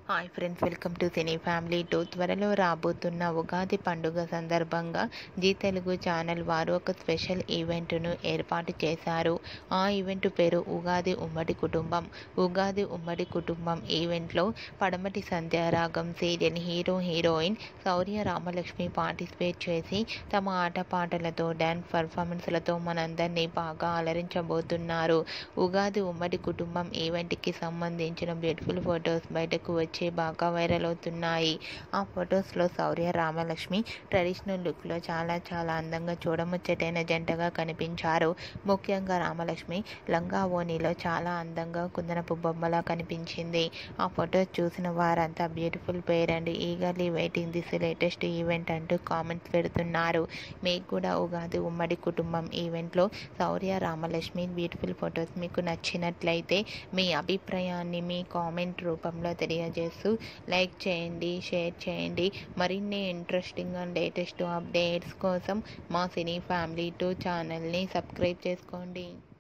hi friends welcome to cine family two త్వరలో రాబోతున్న ఉగాది పండుగ సందర్భంగా జీ తెలుగు ఛానల్ వారు ఒక స్పెషల్ ఈవెంట్ను ఏర్పాటు చేశారు ఆ ఈవెంట్ పేరు ఉగాది ఉమ్మడి కుటుంబం ఉగాది ఉమ్మడి కుటుంబం ఈవెంట్లో Padamati Sandhyaragam serial hero heroine Shourya Ramalakshmi participate చేసి తమ ఆటపాటలతో డ్యాన్స్ పర్ఫార్మెన్స్లతో మనందరినీ బాగా అలరించబోతున్నారు ఉగాది ఉమ్మడి కుటుంబం ఈవెంట్కి సంబంధించిన బ్యూటిఫుల్ ఫొటోస్ బయటకు వచ్చి బాగా వైరల్ అవుతున్నాయి ఆ ఫొటోస్లో శౌర్య రామలక్ష్మి ట్రెడిషనల్ లుక్లో చాలా చాలా అందంగా చూడముచ్చటైన జంటగా కనిపించారు ముఖ్యంగా రామలక్ష్మి లంగా ఓణిలో చాలా అందంగా కుందనపు బొమ్మలా కనిపించింది ఆ ఫొటోస్ చూసిన వారంతా beautiful pair and eagerly waiting this latest event అంటూ కామెంట్స్ పెడుతున్నారు మీకు కూడా ఉగాది ఉమ్మడి కుటుంబం ఈవెంట్లో శౌర్య రామలక్ష్మి బ్యూటిఫుల్ ఫొటోస్ మీకు నచ్చినట్లయితే మీ అభిప్రాయాన్ని మీ కామెంట్ రూపంలో తెలియజేస్తూ లైక్ చేయండి షేర్ చేయండి మరిన్ని ఇంట్రెస్టింగ్ అండ్ లేటెస్ట్ అప్డేట్స్ కోసం మా సినీ ఫ్యామిలీ టూ ఛానల్ని సబ్స్క్రైబ్ చేసుకోండి